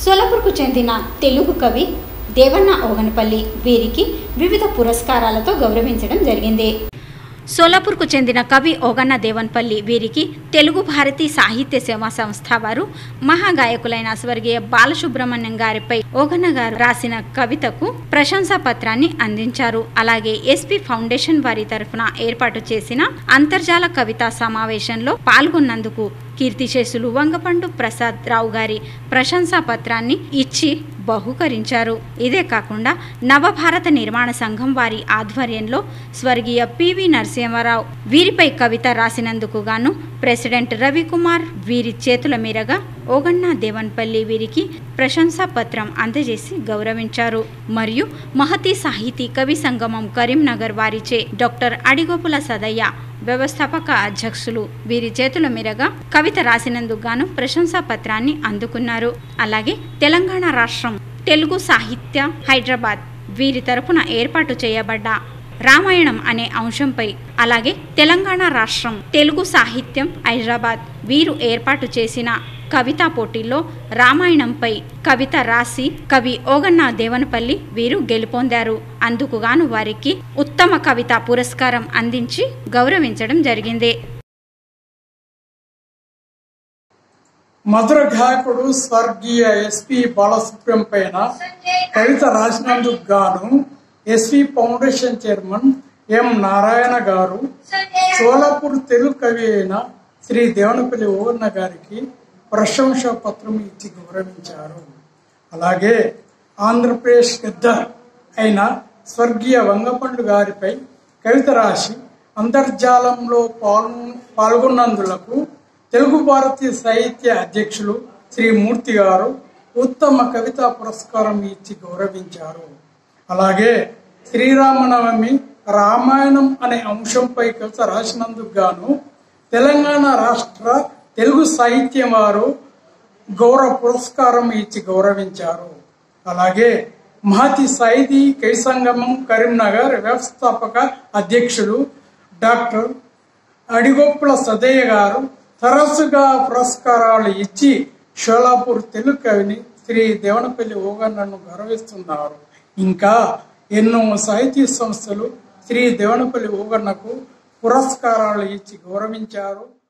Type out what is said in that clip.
సోలాపూర్కు చెందిన తెలుగు కవి దేవన్న ఓగనపల్లి వీరికి వివిధ పురస్కారాలతో గౌరవించడం జరిగింది సోలాపూర్కు చెందిన కవి ఓగన్న దేవన్పల్లి వీరికి తెలుగు భారతి సాహిత్య సేవా సంస్థ వారు మహాగాయకులైన స్వర్గీయ బాలసుబ్రహ్మణ్యం గారిపై ఓగన్న గారు రాసిన కవితకు ప్రశంసా పత్రాన్ని అందించారు అలాగే ఎస్పీ ఫౌండేషన్ వారి తరఫున ఏర్పాటు చేసిన అంతర్జాల కవితా సమావేశంలో పాల్గొన్నందుకు కీర్తిశేషులు వంగపండు ప్రసాద్ రావు గారి ప్రశంసా పత్రాన్ని ఇచ్చి బహుకరించారు ఇదే కాకుండా నవభారత నిర్మాణ సంఘం వారి ఆధ్వర్యంలో స్వర్గీయ పివి నరసింహారావు వీరిపై కవిత రాసినందుకు గాను ప్రెసిడెంట్ రవికుమార్ వీరి చేతుల మీదుగా ఓగన్న దేవన్పల్లి వీరికి ప్రశంసా పత్రం అందజేసి గౌరవించారు మరియు మహతి సాహితీ కవి సంగమం కరీంనగర్ వారిచే డాక్టర్ అడిగోపుల సదయ్య వ్యవస్థాపక అధ్యక్షులు వీరి చేతుల మీదుగా కవిత రాసినందుకు గాను ప్రశంసా పత్రాన్ని అందుకున్నారు అలాగే తెలంగాణ రాష్ట్రం తెలుగు సాహిత్య హైదరాబాద్ వీరి తరపున ఏర్పాటు చేయబడ్డ రామాయణం అనే అంశంపై అలాగే తెలంగాణ రాష్ట్రం తెలుగు సాహిత్యం హైదరాబాద్ వీరు ఏర్పాటు చేసిన కవితా పోటీల్లో రామాయణంపై కవిత రాసి కవి ఓగన్న దేవనపల్లి వీరు గెలుపొందారు అందుకుగాను వారికి ఉత్తమ కవిత పురస్కారం అందించి గౌరవించడం జరిగింది మధుర గాయకుడు స్వర్గీయ ఎస్పి బాలసుబ్రహ్మణ్యం పైన కవిత రాసినందుకు గాను S V foundation chairman M Narayana garu Solapur Telugu కవి అయిన శ్రీ దేవనపల్లి ఓవన్న గారికి ప్రశంసా పత్రం ఇచ్చి గౌరవించారు అలాగే ఆంధ్రప్రదేశ్ గద్ద అయిన స్వర్గీయ వంగపండు గారిపై కవిత రాసి అంతర్జాలంలో పాల్గొ పాల్గొన్నందులకు తెలుగు భారతీయ సాహిత్య అధ్యక్షులు శ్రీ మూర్తి గారు ఉత్తమ కవితా పురస్కారం ఇచ్చి గౌరవించారు అలాగే శ్రీరామనవమి రామాయణం అనే అంశంపై కవిత రాసినందుకు గాను తెలంగాణ రాష్ట్ర తెలుగు సాహిత్యం వారు గౌరవ పురస్కారం ఇచ్చి గౌరవించారు అలాగే మహతి సాహితీ కవి సంగమం కరీంనగర్ వ్యవస్థాపక అధ్యక్షులు డాక్టర్ అడిగొప్పుల సదయ్య గారు తరచుగా పురస్కారాలు ఇచ్చి షోలాపూర్ తెలుగు కవిని శ్రీ దేవనపల్లి ఓగన్నను గౌరవిస్తున్నారు ఇంకా ఎన్నో సాహితీ సంస్థలు శ్రీ దేవనపల్లి ఓగన్నకు పురస్కారాలు ఇచ్చి గౌరవించారు